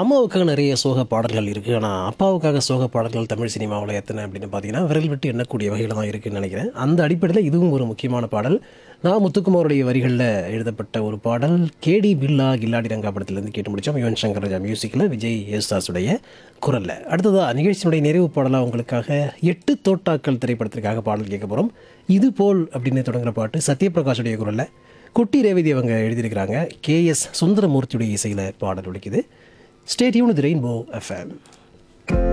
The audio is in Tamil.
அம்மாவுக்காக நிறைய சோக பாடல்கள் இருக்குது ஆனால் அப்பாவுக்காக சோக பாடல்கள் தமிழ் சினிமாவில் எத்தனை அப்படின்னு பார்த்தீங்கன்னா விரல் விட்டு எண்ணக்கூடிய வகையில் தான் இருக்குன்னு நினைக்கிறேன் அந்த அடிப்படையில் இதுவும் ஒரு முக்கியமான பாடல் நான் முத்துக்குமாருடைய வரிகளில் எழுதப்பட்ட ஒரு பாடல் கேடி பில்லா கில்லாடி ரங்கா படத்துலேருந்து கேட்டு முடித்தோம் யுவன் சங்கர் ராஜா மியூசிக்கில் விஜய் யேசுதாஸுடைய குரலில் அடுத்ததாக நிகழ்ச்சியினுடைய நிறைவு பாடலாக உங்களுக்காக எட்டு தோட்டாக்கள் திரைப்படத்திற்காக பாடல் கேட்க போகிறோம் இது போல் அப்படின்னு தொடங்குற பாட்டு சத்யபிரகாஷுடைய குரலில் குட்டி ரேவதி அவங்க எழுதியிருக்கிறாங்க கேஎஸ் சுந்தரமூர்த்தியுடைய இசையில் பாடல் ஒழிக்குது ஸ்டேடியூன் ரெயின்போ எஃப்எம்